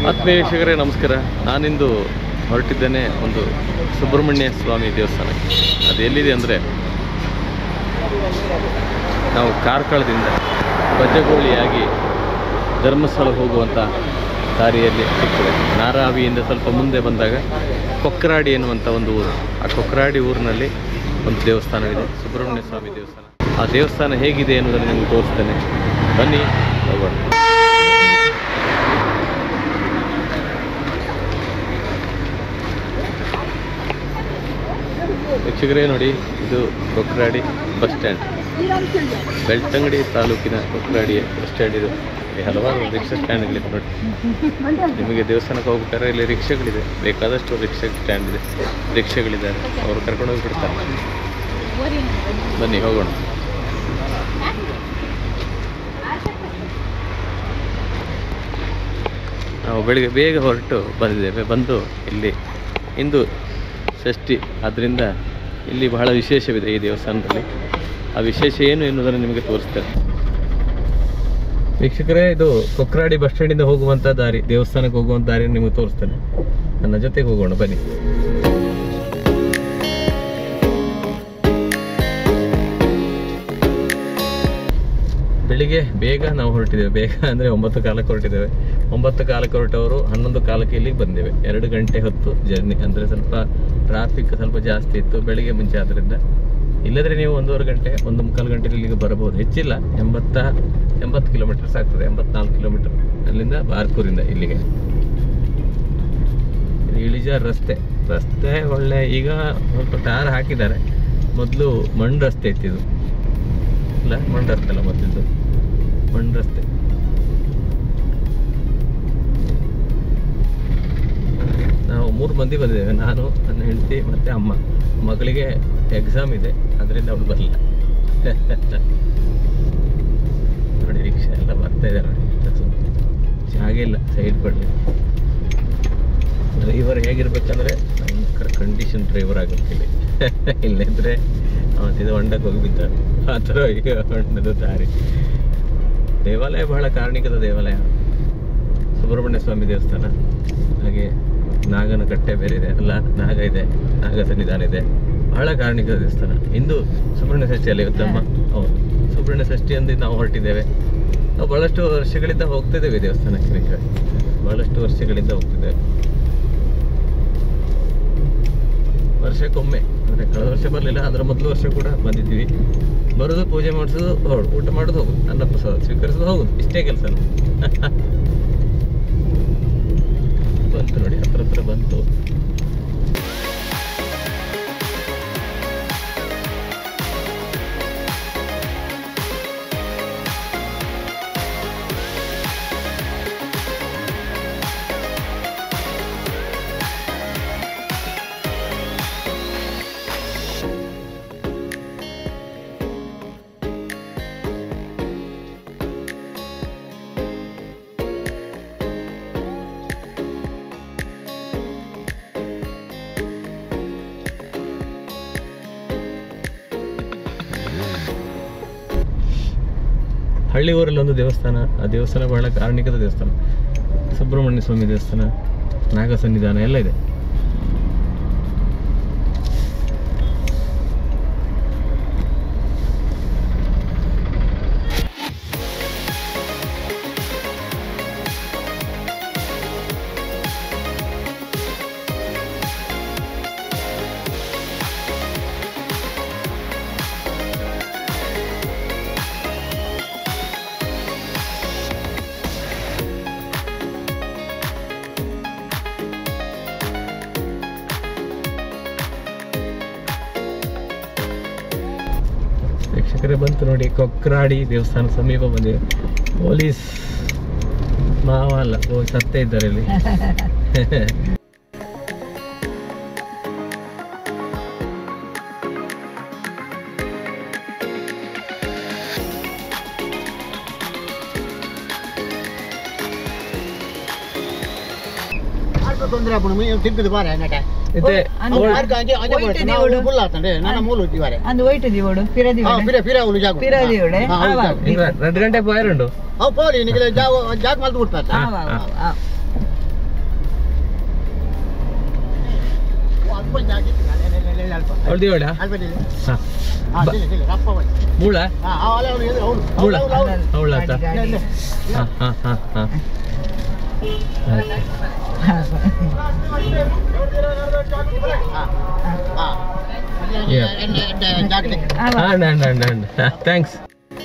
ಆತ್ಮೀಯ ವೀಕ್ಷಕರೇ ನಮಸ್ಕಾರ ನಾನಿಂದು ಹೊರಟಿದ್ದೇನೆ ಒಂದು ಸುಬ್ರಹ್ಮಣ್ಯ ಸ್ವಾಮಿ ದೇವಸ್ಥಾನಕ್ಕೆ ಅದು ಎಲ್ಲಿದೆ ಅಂದರೆ ನಾವು ಕಾರ್ಕಳದಿಂದ ಬಜ್ಜಗೋಳಿಯಾಗಿ ಧರ್ಮಸ್ಥಳ ಹೋಗುವಂಥ ದಾರಿಯಲ್ಲಿ ಸಿಗ್ತದೆ ನಾರಾವಿಯಿಂದ ಸ್ವಲ್ಪ ಮುಂದೆ ಬಂದಾಗ ಕೊಕ್ರಾಡಿ ಎನ್ನುವಂಥ ಒಂದು ಊರು ಆ ಕೊಕ್ರಾಡಿ ಊರಿನಲ್ಲಿ ಒಂದು ದೇವಸ್ಥಾನವಿದೆ ಸುಬ್ರಹ್ಮಣ್ಯ ಸ್ವಾಮಿ ದೇವಸ್ಥಾನ ಆ ದೇವಸ್ಥಾನ ಹೇಗಿದೆ ಎನ್ನುವುದನ್ನು ನಿಮಗೆ ತೋರಿಸ್ತೇನೆ ಬನ್ನಿ ಹೋಗೋಣ ವೀಕ್ಷಕರೇ ನೋಡಿ ಇದು ಕೊಕ್ರಾಡಿ ಬಸ್ ಸ್ಟ್ಯಾಂಡ್ ಬೆಳ್ತಂಗಡಿ ತಾಲೂಕಿನ ಕೊಕ್ರಾಡಿ ಬಸ್ ಸ್ಟ್ಯಾಂಡ್ ಇದು ಇಲ್ಲಿ ಹಲವಾರು ರಿಕ್ಷಾ ಸ್ಟ್ಯಾಂಡ್ಗಳಿದೆ ನೋಡಿ ನಿಮಗೆ ದೇವಸ್ಥಾನಕ್ಕೆ ಹೋಗ್ಬೇಕಾದ್ರೆ ಇಲ್ಲಿ ರಿಕ್ಷಾಗಳಿದೆ ಬೇಕಾದಷ್ಟು ರಿಕ್ಷಾ ಸ್ಟ್ಯಾಂಡ್ ಇದೆ ರಿಕ್ಷಾಗಳಿದ್ದಾರೆ ಅವರು ಕರ್ಕೊಂಡು ಹೋಗಿ ಬಿಡ್ತಾರೆ ಬನ್ನಿ ಹೋಗೋಣ ನಾವು ಬೆಳಿಗ್ಗೆ ಬೇಗ ಹೊರಟು ಬಂದಿದ್ದೇವೆ ಬಂದು ಇಲ್ಲಿ ಇಂದು ಷಷ್ಠಿ ಆದ್ದರಿಂದ ಇಲ್ಲಿ ಬಹಳ ವಿಶೇಷವಿದೆ ಈ ದೇವಸ್ಥಾನದಲ್ಲಿ ಆ ವಿಶೇಷ ಏನು ಎನ್ನುವುದನ್ನು ನಿಮಗೆ ತೋರಿಸ್ತೇನೆ ವೀಕ್ಷಕರೇ ಇದು ಕೊಕ್ರಾಡಿ ಬಸ್ ಸ್ಟ್ಯಾಂಡಿಂದ ಹೋಗುವಂಥ ದಾರಿ ದೇವಸ್ಥಾನಕ್ಕೆ ಹೋಗುವಂಥ ದಾರಿ ನಿಮಗೆ ತೋರಿಸ್ತೇನೆ ನನ್ನ ಜೊತೆಗೆ ಹೋಗೋಣ ಬನ್ನಿ ಬೆಳಿಗ್ಗೆ ಬೇಗ ನಾವು ಹೊರಟಿದ್ದೇವೆ ಬೇಗ ಅಂದರೆ ಒಂಬತ್ತು ಕಾಲಕ್ಕೆ ಹೊರಟಿದ್ದೇವೆ ಒಂಬತ್ತು ಕಾಲಕ್ಕೆ ಹೊರಟವರು ಹನ್ನೊಂದು ಕಾಲಕ್ಕೆ ಇಲ್ಲಿಗೆ ಬಂದೇವೆ ಎರಡು ಗಂಟೆ ಹೊತ್ತು ಜರ್ನಿ ಅಂದರೆ ಸ್ವಲ್ಪ ಟ್ರಾಫಿಕ್ ಸ್ವಲ್ಪ ಜಾಸ್ತಿ ಇತ್ತು ಬೆಳಿಗ್ಗೆ ಮುಂಚೆ ಆದ್ದರಿಂದ ಇಲ್ಲದ್ರೆ ನೀವು ಒಂದೂವರೆ ಗಂಟೆ ಒಂದು ಮುಕ್ಕಾಲು ಗಂಟೆ ಇಲ್ಲಿಗೆ ಬರಬಹುದು ಹೆಚ್ಚಿಲ್ಲ ಎಂಬತ್ತ ಎಂಬತ್ತು ಕಿಲೋಮೀಟರ್ಸ್ ಆಗ್ತದೆ ಎಂಬತ್ನಾಲ್ಕು ಕಿಲೋಮೀಟರ್ ಅಲ್ಲಿಂದ ಬಾರ್ಕೂರಿಂದ ಇಲ್ಲಿಗೆ ಇದು ಇಳಿಜಾರ್ ರಸ್ತೆ ರಸ್ತೆ ಒಳ್ಳೆ ಈಗ ಸ್ವಲ್ಪ ಟಾರ್ ಹಾಕಿದ್ದಾರೆ ಮೊದಲು ಮಣ್ಣು ರಸ್ತೆ ಇತ್ತು ಇದು ಇಲ್ಲ ಮಣ್ಣು ರಸ್ತೆ ಅಲ್ಲ ಮೊದಲಿದ್ದು ಮಣ್ಣು ರಸ್ತೆ ನಾವು ಮೂರು ಮಂದಿ ಬಂದಿದ್ದೇವೆ ನಾನು ನನ್ನ ಹೆಂಡತಿ ಮತ್ತೆ ಅಮ್ಮ ಮಗಳಿಗೆ ಎಕ್ಸಾಮ್ ಇದೆ ಅದರಿಂದ ಅವಳು ಬರಲಿಲ್ಲ ನೋಡಿ ರಿಕ್ಷಾ ಎಲ್ಲ ಬರ್ತಾ ಇದ್ದಾರೆ ನೋಡಿ ಜಾಗ ಇಲ್ಲ ಸೈಡ್ ಕೊಡಲಿ ಡ್ರೈವರ್ ಹೇಗಿರ್ಬೇಕಂದ್ರೆ ಭಯಂಕರ ಕಂಡೀಷನ್ ಡ್ರೈವರ್ ಆಗಬೇಕು ಇಲ್ಲಿ ಇಲ್ಲದಿದ್ರೆ ಅವತ್ತಿದ ಹೊಂಡಕ್ಕೆ ಹೋಗಿ ಬಿದ್ದಾರೆ ಆ ಥರ ಈಗ ಹೊಂಡದ ದಾರಿ ದೇವಾಲಯ ಬಹಳ ಕಾರಣಿಕದ ದೇವಾಲಯ ಸುಬ್ರಹ್ಮಣ್ಯ ಸ್ವಾಮಿ ದೇವಸ್ಥಾನ ಹಾಗೆ ನಾಗನ ಕಟ್ಟೆ ಬೇರೆ ಇದೆ ಅಲ್ಲ ನಾಗ ಇದೆ ನಾಗ ಸನ್ನಿಧಾನ ಇದೆ ಬಹಳ ಕಾರಣಿಕ ದೇವಸ್ಥಾನ ಇಂದು ಸುಬ್ರಹ್ಮಣ್ಯ ಷಷ್ಠಿ ಅಲ್ಲ ಇವತ್ತಮ್ಮ ಹೌದು ಸುಬ್ರಹ್ಮಣ್ಯ ಷಷ್ಠಿ ಅಂದು ನಾವು ಹೊರಟಿದ್ದೇವೆ ನಾವು ಬಹಳಷ್ಟು ವರ್ಷಗಳಿಂದ ಹೋಗ್ತಿದ್ದೇವೆ ದೇವಸ್ಥಾನಕ್ಕೆ ನಿಜವಾಗಿ. ಬಹಳಷ್ಟು ವರ್ಷಗಳಿಂದ ಹೋಗ್ತಿದ್ದೇವೆ ವರ್ಷಕ್ಕೊಮ್ಮೆ ಅಂದರೆ ಕಳೆದ ವರ್ಷ ಬರಲಿಲ್ಲ ಅದರ ಮೊದಲು ವರ್ಷ ಕೂಡ ಬಂದಿದ್ದೀವಿ ಬರೋದು ಪೂಜೆ ಮಾಡಿಸೋದು ಹೊರಡು ಊಟ ಮಾಡೋದು ಹೋಗುದು ಅನ್ನ ಪ್ರಸಾದ ಸ್ವೀಕರಿಸೋದು ಹೋಗುದು ಇಷ್ಟೇ ಕೆಲಸ ಬಂತು ನೋಡಿ ಹತ್ರ ಹತ್ರ ಬಂತು ಹಳ್ಳಿ ಊರಲ್ಲಿ ಒಂದು ದೇವಸ್ಥಾನ ಆ ದೇವಸ್ಥಾನ ಬಹಳ ಕಾರಣಿಕದ ದೇವಸ್ಥಾನ ಸುಬ್ರಹ್ಮಣ್ಯ ಸ್ವಾಮಿ ದೇವಸ್ಥಾನ ನಾಗ ಸನ್ನಿಧಾನ ಎಲ್ಲ ಇದೆ ವೀಕ್ಷಕರೇ ಬಂತು ನೋಡಿ ಕೊಕ್ರಾಡಿ ದೇವಸ್ಥಾನ ಸಮೀಪ ಬಂದಿದೆ ಪೊಲೀಸ್ ಮಾವ ಅಲ್ಲ ಓ ಸತ್ತೇ ಇದ್ದಾರೆ ಇಲ್ಲಿ ಆಡ್ಕೊ ತೊಂದ್ರೆ ಆಗ್ಬಿಡು ಮೈ ತಿರ್ಗಿದು ಬಾರೆ ನಟ ಇದೆ ಅನ್ನು ಓಲ್ಡ್- ಆಡ್ಕ ಅಂಜೆ ಅಂಜೆ ಹೋಯ್ತು ಬರ್ತೀನಿ ನೀವು. ಫುಲ್ ಆತಂಡೆ ನನ್ನ ಮೂಲ ಇದ್ದಾರೆ ಅಂದು ಒಯ್ಟದಿ ಓಡು ಪಿರದಿ ಹಾ ಪಿರ ಪಿರ ಉಲು ಜಾಗ ಪಿರದಿ ಓಡೆ ಹಾ, ಹೌದು ಜಾಗ. ಈಗ ಎರಡು ಗಂಟೆ ಬಾಯರುಂಡು ಅವ್ ಪೋಲಿ ನಿಗಲೆ ಜಾಗ ಜಾಗ ಮಲ್ತು ಬಿಡ್ತಾ ಹಾ, ಹಾ. ಅಲ್ಪ ಜಾಗಿತ್ತು ಅಲ್ಪ ಅವಳ್ದು ಹೇಳ ಅಲ್ಪ ಇಲ್ಲಿ ಹಾಂ ಹಾ ಇಲ್ಲಿ ಇಲ್ಲಿ ರಪ್ಪ ಹೋಯ್ ಮೂಳ ಹಾ ಅವಳ ಅವಳು ಎದುರು ಅವಳು ಮೂಳ ಅವಳು ಅವಳು ಅವಳ ಆತ ಇಲ್ಲ, ಇಲ್ಲ. ಹಾಂ ಹಾಂ ಹಾಂ ಹಾಂ ಹಾ ಹಾ Yeah. ಜಾಗಟೆ ಹಾಂ ಅಂಡ್ ಅಂಡ್ ಅಂಡ್ ಥ್ಯಾಂಕ್ಸ್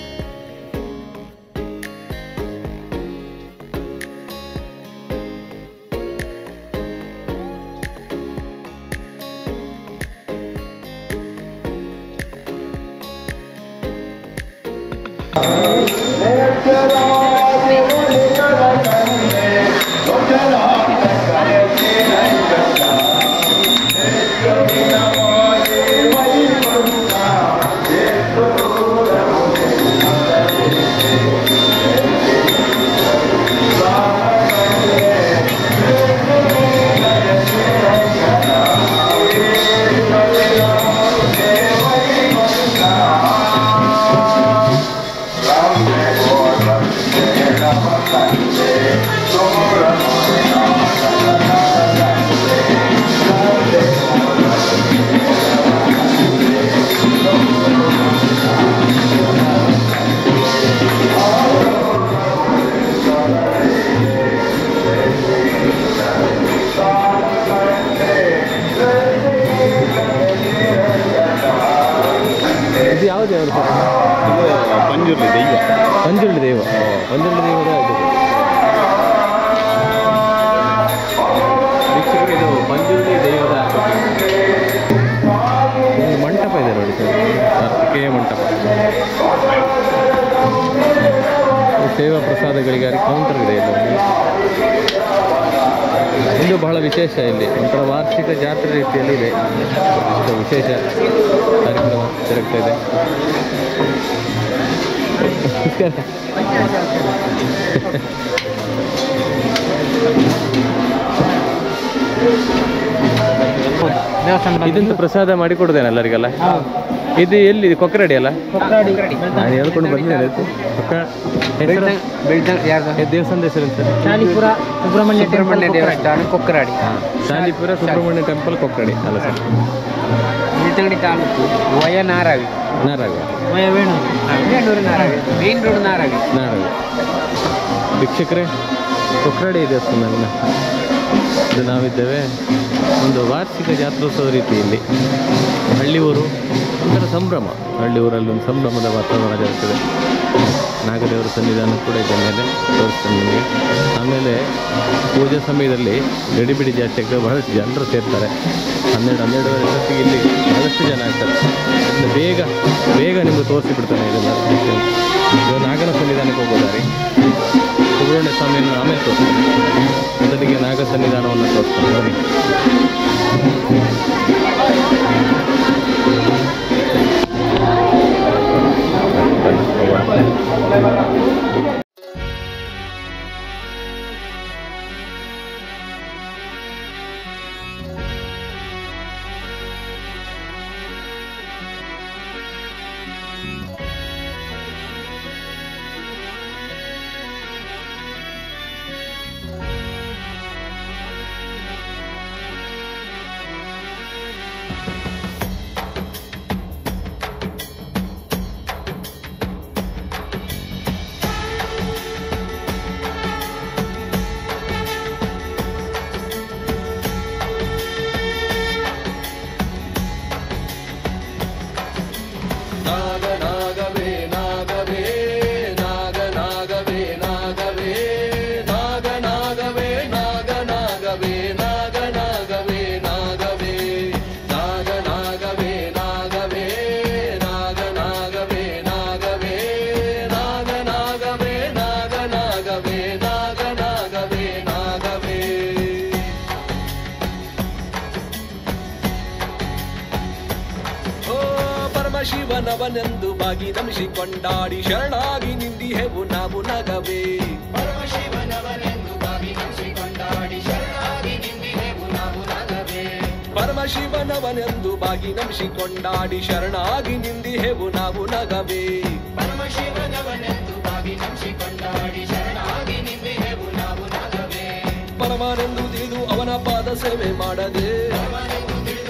ಇದು ಯಾವ ದೇವರು ಸರ್ ಪಂಜುರ್ಲಿ ದೆಯ್ಯ ಪಂಜುರ್ಲಿ ದೇವ ಪಂಜುರ್ಲಿ ದೇವರ ಇದು ವೀಕ್ಷಕರು ಇದು ಪಂಜುರ್ಲಿ ದೇವರ ಒಂದು ಮಂಟಪ ಇದೆ ನೋಡಿ ಸರ್ ಕಾರ್ತಿಕೇಯ ಮಂಟಪ ಸೇವಾ ಪ್ರಸಾದಗಳಿಗಾಗಿ ಕೌಂಟರ್ ಇದೆ ಇಲ್ಲಿ ಇದು ಬಹಳ ವಿಶೇಷ ಇಲ್ಲಿ ಒಂಥರ ವಾರ್ಷಿಕ ಜಾತ್ರೆ ರೀತಿಯಲ್ಲಿ ಇದೆ ಇಷ್ಟು ವಿಶೇಷ ಕಾರ್ಯಕ್ರಮ ಜರುಗ್ತಾ ಇದೆ ನಮಸ್ಕಾರ ದೇವಸ್ಥಾನ ಇದಂತ ಪ್ರಸಾದ ಮಾಡಿ ಕೊಡುದೇನೆ ಎಲ್ಲರಿಗೆಲ್ಲ ಇದು ಎಲ್ಲಿ ಕೊಕ್ಕರಡಿ ಅಲ್ಲ ನಾನು ಹೇಳ್ಕೊಂಡು ಬಂದಿದ್ದೇನೆ ಇದು. ಕೊಕ್ಕ ಹೆಸರು ಏ, ದೇವಸ್ಥಾನದ ಹೆಸರು ಎಂತ ಶಾಲಿಪುರ ಸುಬ್ರಹ್ಮಣ್ಯ ಸುಬ್ರಹ್ಮಣ್ಯ ದೇವಸ್ಥಾನ ಕೊಕ್ಕರಾಡಿ ಶಾಲಿಪುರ ಸುಬ್ರಹ್ಮಣ್ಯ ಟೆಂಪಲ್ ಕೊಕ್ಕರಡಿ ಅಲ್ಲ ಸರ್ ನಿಲ್ತಂಗಡಿ ತಾಲೂಕು ವಯ ನಾರಾವಿ ನಾರಾಗ ವೇಣು ಬೇಂಡೂರು ನಾರಾವಿ ಮೇನ್ ರೋಡ್ ನಾರಾವಿ ನಾರಾಗ ವೀಕ್ಷಕರೇ ಕೊಕ್ಕರಡಿ ದೇವಸ್ಥಾನ ಇದು ನಾವಿದ್ದೇವೆ ಒಂದು ವಾರ್ಷಿಕ ಜಾತ್ರೋತ್ಸವ ರೀತಿಯಲ್ಲಿ ಹಳ್ಳಿ ಊರು ಒಂಥರ ಸಂಭ್ರಮ ಹಳ್ಳಿ ಊರಲ್ಲಿ ಒಂದು ಸಂಭ್ರಮದ ವಾತಾವರಣ ಜರುಗ್ತದೆ ನಾಗದೇವರ ಸನ್ನಿಧಾನ ಕೂಡ ಇದೆ ಮೇಲೆ ತೋರಿಸ್ತೇನೆ ನಿಮಗೆ ಆಮೇಲೆ ಪೂಜೆ ಸಮಯದಲ್ಲಿ ಗಡಿಬಿಡಿ ಜಾಸ್ತಿ ಆಗ್ತದೆ ಬಹಳಷ್ಟು ಜನರು ಸೇರ್ತಾರೆ ಹನ್ನೆರಡು ಹನ್ನೆರಡುವರೆ ಹೊತ್ತಿಗೆ ಇಲ್ಲಿ ಬಹಳಷ್ಟು ಜನ ಆಗ್ತಾರೆ ಅದನ್ನ ಬೇಗ ಬೇಗ ನಿಮಗೆ ತೋರಿಸಿಬಿಡ್ತಾನೆ ಇದನ್ನು ಇದು ನಾಗನ ಸನ್ನಿಧಾನಕ್ಕೆ ಹೋಗೋ ದಾರಿ ಸುಬ್ರಹ್ಮಣ್ಯ ಸ್ವಾಮಿಯನ್ನು ಆಮೇಲೆ ತೋರಿಸ್ತಾನೆ ಮೊದಲಿಗೆ ನಾಗ ಸನ್ನಿಧಾನವನ್ನು ತೋರಿಸ್ತಾನೆ ನೋಡಿ ಓ ಪರಮಶಿವನವನೆಂದು ಬಾಗಿ ನಮಿಸಿಕೊಂಡಾಡಿ ಶರಣಾಗಿ ನಿಂದಿಹೆವು ನಾವು ನಗವೇ ಪರಮಶಿವನವನೆಂದು ಬಾಗಿ ನಮಿಸಿಕೊಂಡಾಡಿ ಶರಣಾಗಿ ನಿಂದಿಹೆವು ನಾವು ನಗವೇ ಪರಮಾನೆಂದು ತಿಳಿದು ಅವನ ಪಾದ ಸೇವೆ ಮಾಡದೆ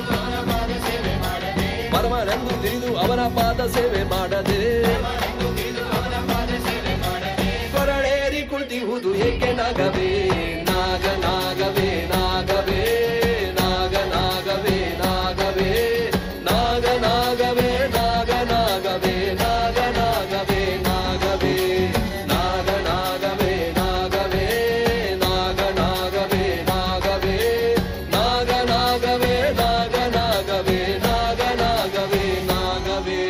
ಅವನ ಪಾದ ಸೇವೆ ಮಾಡದೆ ಕೊರಳೇರಿ ಕುಳಿತಿಹುದು ಏಕೆ ನಾಗವೇ ನಾಗ ನಾಗವೇ ನಾಗವೇ ನಾಗ ನಾಗವೇ ನಾಗವೇ ನಾಗ ನಾಗವೇ ನಾಗ ನಾಗವೇ ನಾಗ ನಾಗವೇ ನಾಗವೇ ನಾಗ ನಾಗವೇ ನಾಗವೇ ನಾಗ ನಾಗವೇ ನಾಗವೇ ನಾಗ ನಾಗವೇ ನಾಗ ನಾಗವೇ ನಾಗ ನಾಗವೇ ನಾಗವೇ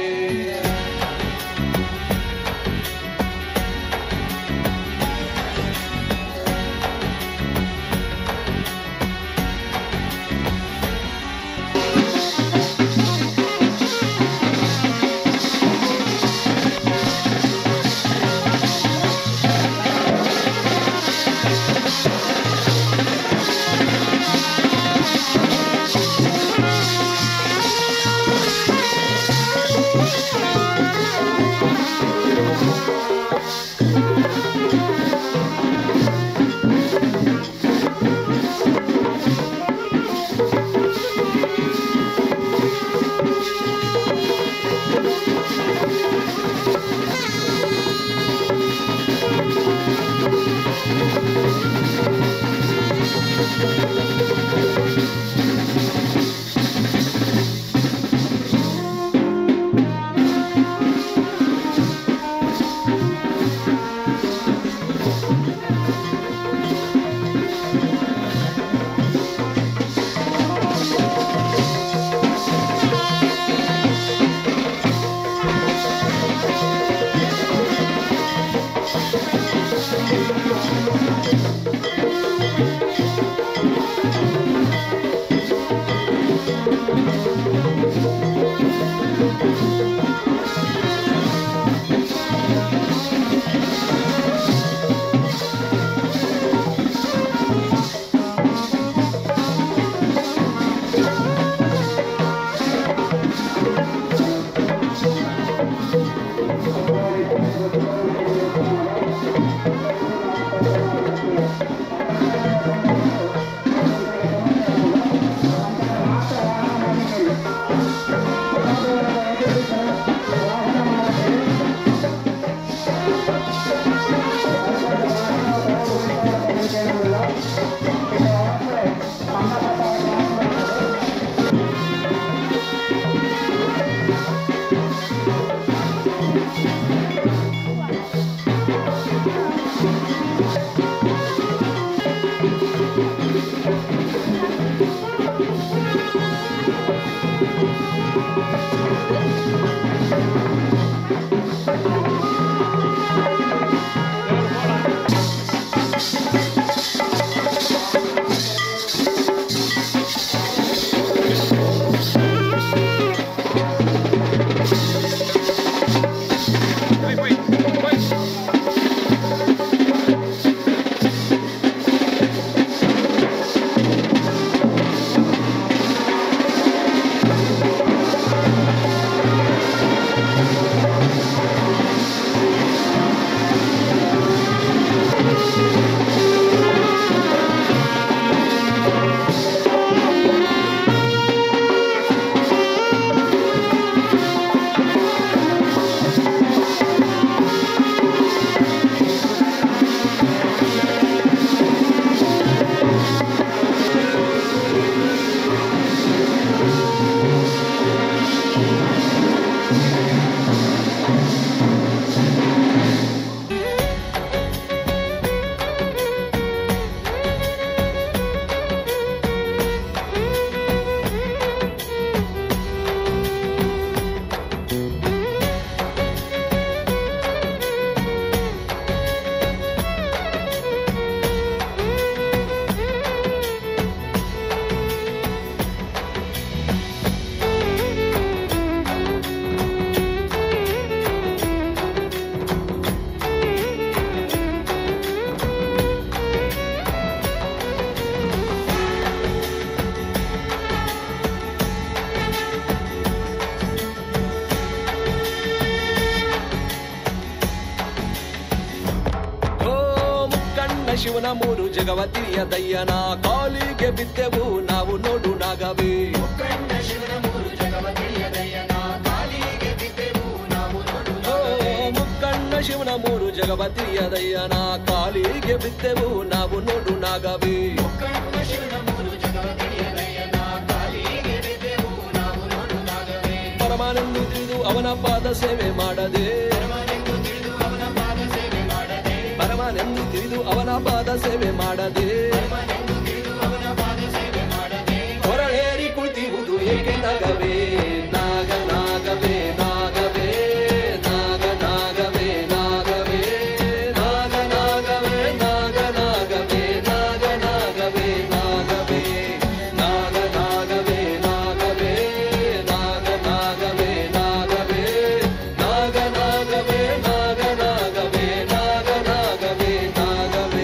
ಶಿವನ ಮೂರು ಜಗವ ತಿಳಿಯದಯ್ಯನ ಕಾಲಿಗೆ ಬಿದ್ದೆವು ನಾವು ನೋಡು ನಾಗವೇ ಶಿವನ ಮೂರು ಜಗವ ತಿಳಿಯದಯ್ಯನ ಕಾಲಿಗೆ ಶಿವನ ಮೂರು ಜಗವ ತಿಳಿಯದಯ್ಯನ ಕಾಲಿಗೆ ಬಿದ್ದೆವು ನಾವು ನೋಡು ನಾಗವೇ ಪರಮಾನಂದು ತಿಳಿದು ಅವನ ಪಾದ ಸೇವೆ ಮಾಡದೆ ಪರಮಾನೆಂದು ತಿಳಿದು ಅವನ ಪಾದ ಸೇವೆ ಮಾಡದೆ ಹೊರಳೇರಿ ಕುಳಿತಿರುವುದು ಏಕೆ ನಗವೇ ನಾಗ ನಾಗವೇ ನಾಗವೇ ನಾಗ ನಾಗವೇ ನಾಗವೇ ನಾಗ ನಾಗವೇ ನಾಗ ನಾಗವೇ ನಾಗ ನಾಗವೇ ನಾಗವೇ ನಾಗ ನಾಗವೇ ನಾಗವೇ ನಾಗ ನಾಗವೇ ನಾಗವೇ ನಾಗ ನಾಗವೇ ನಾಗ ನಾಗವೇ ನಾಗ ನಾಗವೇ ನಾಗವೇ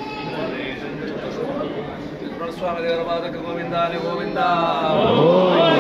ಸ್ವಾಮಿ ದೇವರ ಪಾದಕ ಗೋವಿಂದಾನಿ ಗೋವಿಂದ